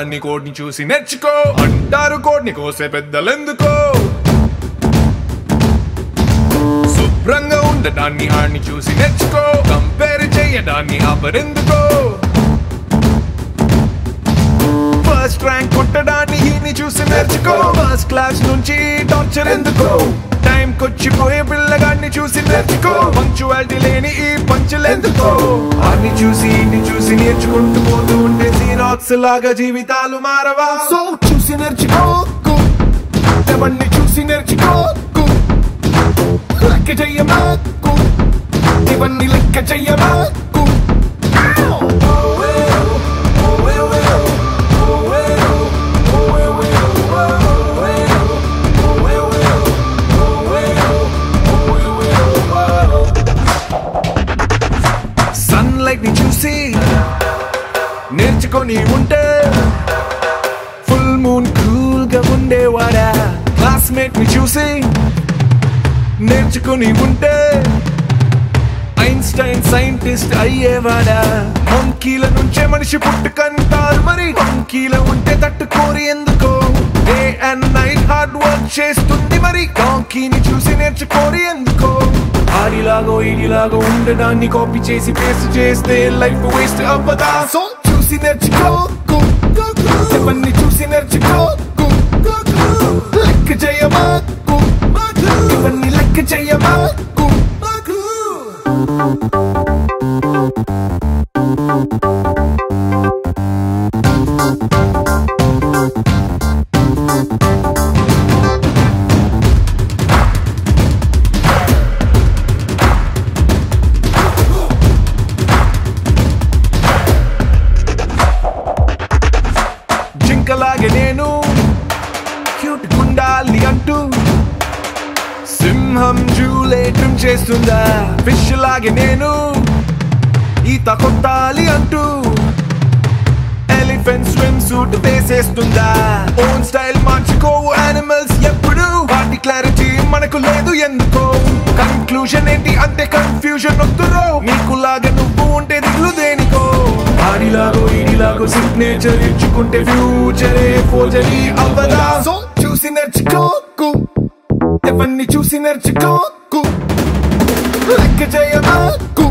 ఉండడాన్ని కోడ్ని చూసి నేర్చుకో అంటారు కోడ్ని కోసే పెద్దలెందుకో శుభ్రంగా ఉండడాన్ని ఆడిని చూసి నేర్చుకో కంపేర్ చేయడాన్ని ఆపరెందుకో ఫస్ట్ ర్యాంక్ కొట్టడాన్ని ఈయన్ని చూసి నేర్చుకో ఫస్ట్ క్లాస్ నుంచి టార్చర్ ఎందుకో టైం కొచ్చిపోయే పిల్లగాడిని చూసి నేర్చుకో పంక్చువాలిటీ లేని ఈ పంచులెందుకో అన్ని చూసి ఇన్ని చూసి నేర్చుకుంటూ పోతూ ఉంటే జీరాక్స్ లాగా జీవితాలు మారవా సో చూసి నేర్చుకోకు ఎవరిని చూసి నేర్చుకోకు లెక్క చెయ్యమాకు ఇవన్నీ లెక్క చెయ్యమాకు సన్లైట్ ని చూసి నేర్చుకొని ఉంటే ఫుల్ మూన్ కూల్ గా ఉండేవాడా క్లాస్మేట్ ని చూసి నేర్చుకొని ఉంటే ఐన్స్టైన్ సైంటిస్ట్ అయ్యేవాడా మంకీల నుంచే మనిషి పుట్టుకంటారు మరి మంకీల ఉంటే తట్టుకోరి ఎందుకో day and night hard work చేస్తుంది మరి కాంకీని చూసి నేర్చుకోరి ఎందుకో ఆడిలాగో ఈడిలాగో ఉండడాన్ని కాపీ చేసి పేస్ట్ చేస్తే లైఫ్ వేస్ట్ అవ్వదా సో చూసి నేర్చుకోకు ఎవరిని చూసి నేర్చుకోకు లెక్క చెయ్యమాకు ఇవన్నీ లెక్క చెయ్యమాకు జింకలాగే నేను క్యూట్ గుండాలి అంటూ సింహం జూలేటం చేస్తుందా ఫిష్ లాగే నేను ఈత కొట్టాలి అంటూ ఎలిఫెంట్ స్విమ్ సూట్ వేసేస్తుందా ఓన్ స్టైల్ మార్చుకోవు యానిమల్స్ ఎప్పుడు వాటి క్లారిటీ మనకు లేదు ఎందుకో కన్క్లూజన్ ఏంటి అంటే కన్ఫ్యూజన్ వద్దురో నీకు లాగా నువ్వు ఉంటే దిగులు దేనికో ఆడిలాగో ఈడిలాగో సిగ్నేచర్ ఇచ్చుకుంటే ఫ్యూచరే ఫోజరీ అవ్వదా సో చూసి నేర్చుకోకు ఎవరిని చూసి నేర్చుకోకు లెక్క చేయమాకు